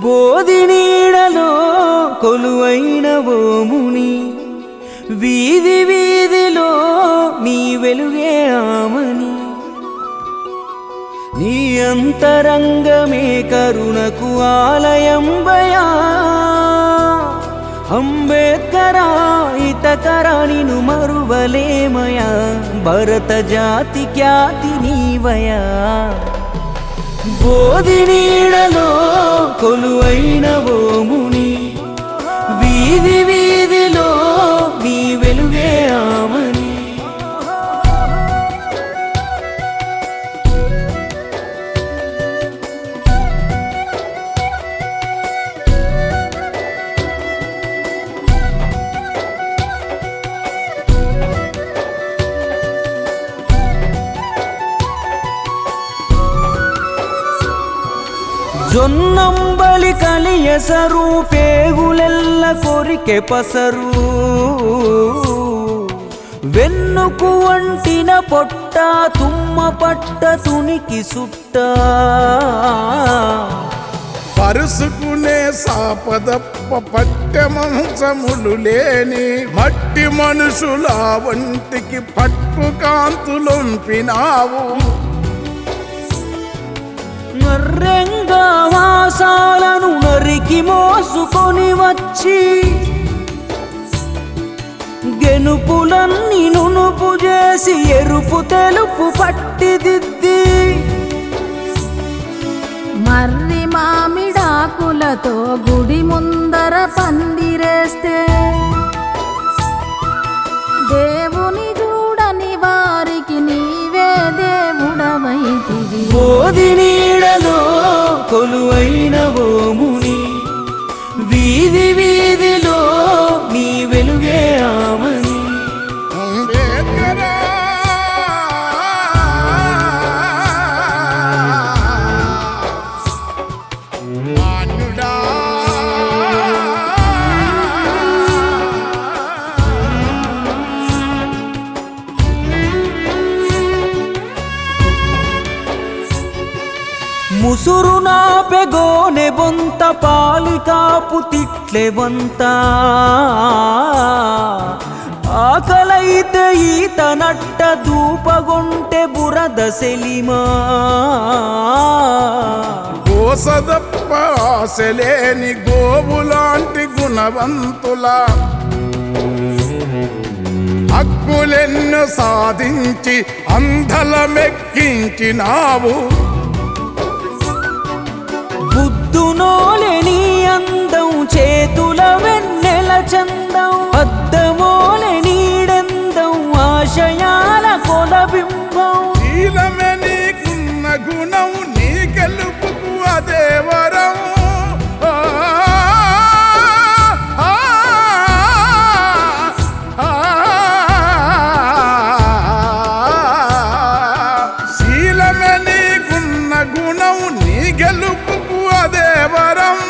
బోధి నీడలో కొలువైన ఓముని వీధి వీధిలో నీ వెలుగే ఆమని నీ అంతరంగమే కరుణకు ఆలయంబయా అంబేద్కరా ఇతకరా నిను మరువలేమయా భరత జాతి ఖ్యాతి నీవయా బోధి నీడలో కొలువైన ఓముని వీధి వీధిలో నీ వెలుగే ఆమని జొన్నంబలి కలియసరు పేగులెల్ల కొరికె పసరు వెన్నుకు వంటిన పొట్ట తుమ్మ పట్ట తునికి సుట్ట పరుసుకునే సాపదప్ప పట్టె మంచములు లేని మట్టి మనుషుల వంటికి పట్టు కాంతులొంపినావు నర్రెంగా వాసాలను నరికి మోసుకొని వచ్చి గెనుపులన్నీ నునుపు చేసి ఎరుపు తెలుపు పట్టిదిద్ది మర్రి మామిడాకులతో గుడి ముందర పందిరేస్తే దేవుని చూడని వారికి నీవే దేవుడవైతివి బోధి నీడలో కొలువైన ఓముని వీధి వీధిలో నీ వెలుగే ఆమని అంబేద్కరా మాన్యుడా ముసురు నాపెగోనె బొంత పాలికాపు తిట్లె వంత ఆకలైతే ఈత నట్ట దూపగొంటె బురద సెలిమా గోసదప్ప ఆశలేని గోవులాంటి గుణవంతుల హక్కులెన్ను సాధించి అంధలమెక్కించినావు బుద్ధునోలే నీ అందం చేతుల వెన్నెల చందం అద్దమోలే నీడెందం ఆశయాల కొలబింబం శీలమే నీకున్న గుణం నీ గెలుపుకు అదే వరం ఆ, ఆ, ఆ, శీలమే నీకున్న గుణం నీ గెలుపుకు అదే వరం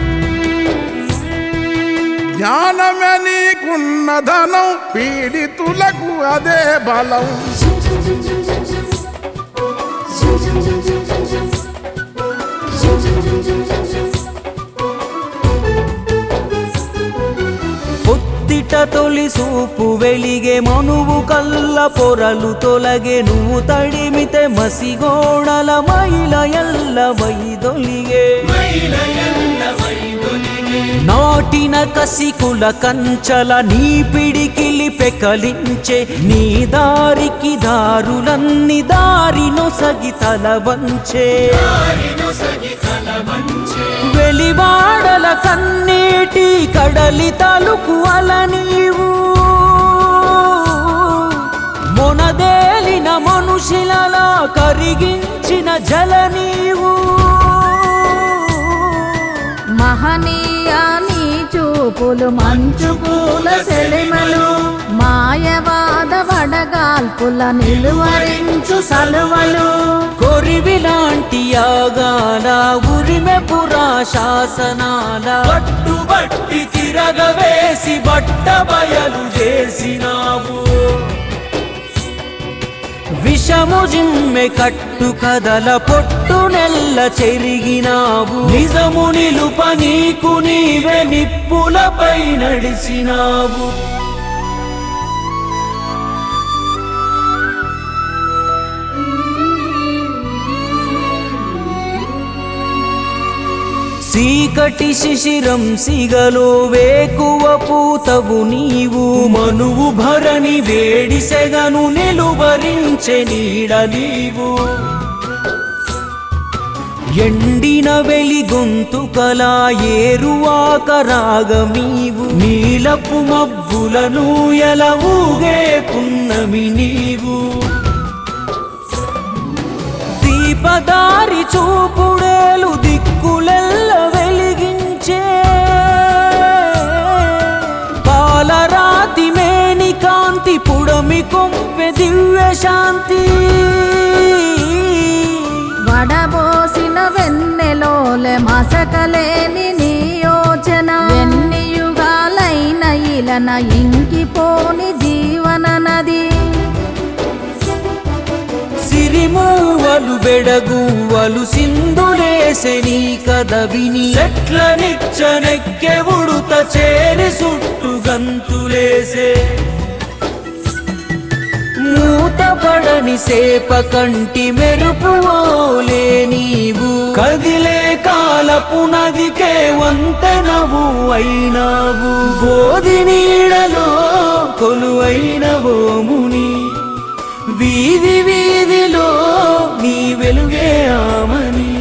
జ్ఞానమే నీకున్న ధనం పీడితులకు అదే బలం పొత్తిట తొలి సూపు వెలిగే మనువు కల్ల పొరలు తొలగే నువ్వు తడిమితే మసిగోడల మైల ఎల్ల వైదొలిగే నాటిన కసికుల కంచల నీ పిడికిలి పెకలించే నీ దారికి దారులన్ని దారి నొసగి తల వంచే వెలివాడల కన్నీటి కడలి తలుకు అల నీవు మొనదేలిన మనుషులలా కరిగించిన జల నీవు మహనీయ నీ చూపులు మంచు పూల సెలిమలు మాయవాద వడగాల్పుల నిలువరించు సలువలు కొరివిలాంటి యాగాల ఉరిమె పురా శాసనాల పట్టుబట్టి తిరగవేసి బట్ట బయలు చేసినావు విష విషము జిమ్మె కట్టు కదల పొట్టు నెల్ల చెరిగినావు నిజము నిలుప నీకు నీవే నిప్పులపై నడిచినావు చీకటి శిశిరం సిగలో వేకువ పూతవు నీవు మనువు భరణి వేడి సెగను నిలువరించె నీడ నీవు ఎండిన వెలి గొంతుకలా ఏరువాక రాగమీవు నీలపు మబ్బులను ఎలా ఊగే పున్నమి నీవు దీపదారి చూపుడేలు దిక్కులెల్ల వెలిగించే పాలరాతి మేని కాంతి పుడమి కొంపె దివ్య శాంతి వడబోసిన వెన్నెలోలే మసకలేని నీ యోచన ఎన్ని యుగాలైన ఇలన ఇంకిపోని జీవన నది సిరిమూవలు బెడగువలు సింధులేసె నీ కథ విని చెట్ల నిచ్చనెక్కె ఉడుత చేరి సుట్టు గంతులేసే మూతపడని సేప కంటి మెరుపు ఓలే నీవు కదిలే కాలపు నదికే వంతెనవు అయినావు బోధి నీడలో కొలువైనవో ముని వీధి వీధిలో నీ వెలుగే ఆమని